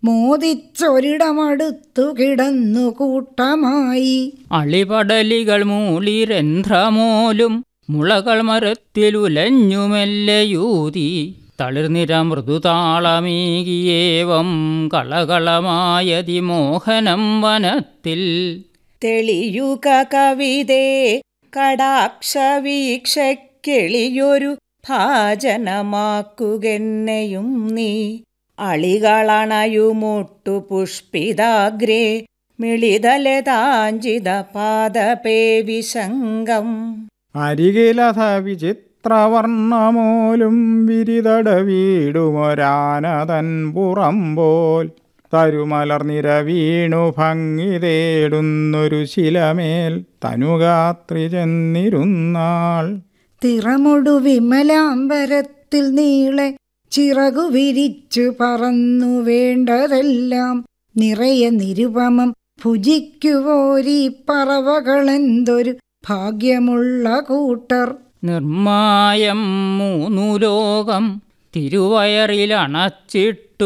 മോദിച്ചൊരിടമടുത്തു കിടന്നു കൂട്ടമായി അളിപടലികൾ മൂളിരന്ധ്രമോലും മുളകൾ മരത്തിലുലഞ്ഞുമെല്ലയൂതി തളിർനിര മൃദുതാളമേകിയേവം കളകളമായതി മോഹനം വനത്തിൽ തെളിയുക കവിതേ കടാക്ഷവീക്ഷക്കെളിയൊരു ഭാജനമാക്കുകെന്നെയും നീ അളികളണയുമൊട്ടു പുഷ്പിതാഗ്രേ മിളിതലതാഞ്ചിത പാദപേ വിശങ്കം അരികിലഥ വിചിത്രവർണ്ണമോലും വിരിതട വീടുമൊരാനതൻ പുറമ്പോൽ തരുമലർനിര വീണു ഭംഗി തേടുന്നൊരു ശിലമേൽ തനുഗാത്രി ചെന്നിരുന്നാൾ തിറമൊടു വിമലാംബരത്തിൽ നീളെ ചിറകു വിരിച്ചു പറന്നു വേണ്ടതെല്ലാം നിറയെ നിരുപമം ഭുജിക്കുവോരീ പറവകളെന്തൊരു ഭാഗ്യമുള്ള കൂട്ടർ നിർമായം മൂന്നു തിരുവയറിലണച്ചിട്ടു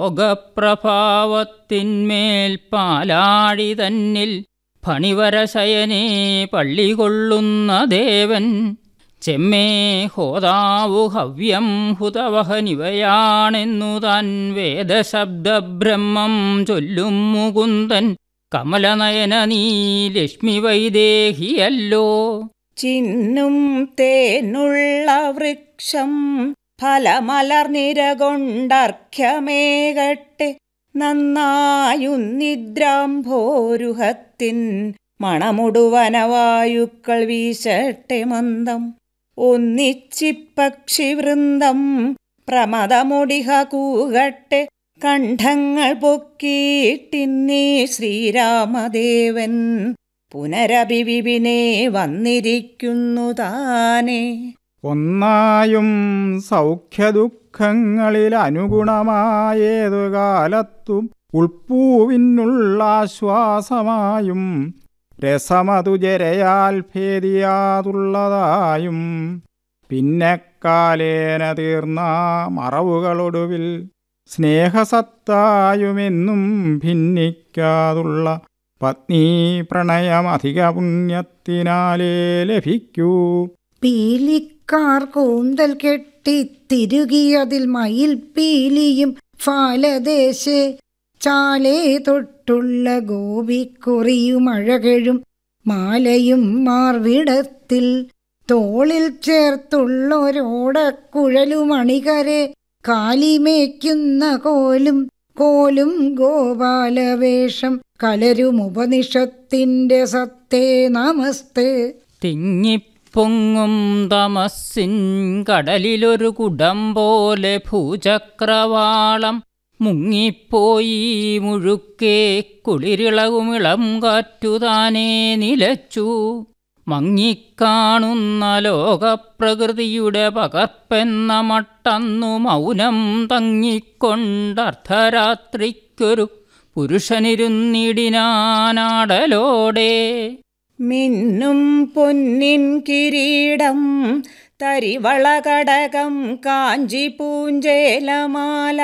യോഗപ്രഭാവത്തിന്മേൽ പാലാഴി തന്നിൽ ഫണിവരശയനേ പള്ളി കൊള്ളുന്ന ദേവൻ ചെമ്മേ ഹോതാവു ഹവ്യം ഹുതവഹനിവയാണെന്നു താൻ വേദശബ്ദബ്രഹ്മം ചൊല്ലും മുകുന്ദൻ കമലനയന നീ ലക്ഷ്മി വൈദേഹിയല്ലോ ചിന്നും തേനുള്ള വൃക്ഷം ഫലമലർനിരകൊണ്ടർഘ്യമേകട്ടെ നന്നായുന്നിദ്രാംഭോരുഹത്തിൻ മണമുടുവനവായുക്കൾ വീശട്ടെ മന്ദം ഒന്നിച്ചിപ്പക്ഷിവൃന്ദം പ്രമദമുടിഹ കൂകട്ടെ കണ്ഠങ്ങൾ പൊക്കിയിട്ടിന്നീ ശ്രീരാമദേവൻ പുനരഭിവിപിനെ വന്നിരിക്കുന്നു താനേ ഒന്നായും സൗഖ്യദുഃഖങ്ങളിൽ അനുഗുണമായേതു കാലത്തും ഉൾപ്പൂവിനുള്ള ആശ്വാസമായും രസമതു ജരയാൽ ഭേദിയാതുള്ളതായും പിന്നെ കാലേന തീർന്ന മറവുകളൊടുവിൽ സ്നേഹസത്തായുമെന്നും ഭിന്നിക്കാതുള്ള പത്നീ പ്രണയമധിക പുണ്യത്തിനാലേ ലഭിക്കൂ പീലിക്കാർ കൂന്തൽ കെട്ടി തിരുകിയതിൽ മയിൽ പീലിയും ഫാലദേശേ ചാലേ തൊട്ടുള്ള ഗോപിക്കുറിയും അഴകഴും മാലയും മാർവിടത്തിൽ തോളിൽ ചേർത്തുള്ളൊരോടക്കുഴലുമണികരെ കാലിമേക്കുന്ന കോലും കോലും ഗോപാലവേഷം കലരും ഉപനിഷത്തിന്റെ സത്തേ നമസ്തേ തിങ്ങിപ്പൊങ്ങും തമസ്സിൻ കടലിലൊരു കുടം പോലെ ഭൂചക്രവാളം മുങ്ങിപ്പോയി മുഴുക്കേ കുളിരിളകുമിളം കാറ്റുതാനേ നിലച്ചു മങ്ങിക്കാണുന്ന ലോകപ്രകൃതിയുടെ പകർപ്പെന്ന മട്ടന്നു മൗനം തങ്ങിക്കൊണ്ടർദ്ധരാത്രിക്കൊരു പുരുഷനിരുന്നിടിനാനാടലോടെ മിന്നും പൊന്നിൻ കിരീടം തരിവളകടകം കാഞ്ചി പൂഞ്ചേലമാല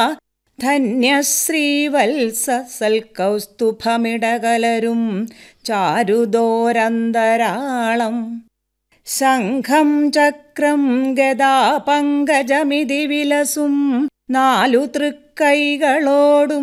ധന്യശ്രീവത്സ സൽക്കൗസ്തുഭമിടകലരും ചാരുദോരന്തരാളം ശംഖം ചക്രം ഗദാ പങ്കജമിതി വിലസും നാലു തൃക്കൈകളോടും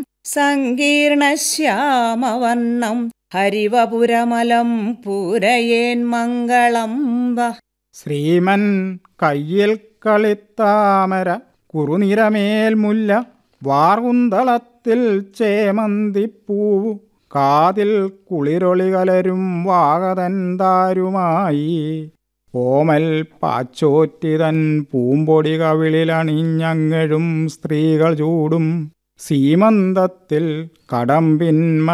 സങ്കീർണശ്യാമവർണം ഹരിവപുരമലം പൂരയേൻ മംഗളം വ ശ്രീമൻ കയ്യിൽ കളിത്താമര കുറുനിരമേൽ മുല്ല വാർകുന്തളത്തിൽ ചേമന്തിപ്പൂവു കാതിൽ കുളിരൊളി കലരും വാഗതന്താരുമായി ഓമൽ പാച്ചോറ്റിതൻ പൂമ്പൊടി കവിളിലണിഞ്ഞങ്ങഴും സ്ത്രീകൾ ചൂടും സീമന്തത്തിൽ കടമ്പിന്മ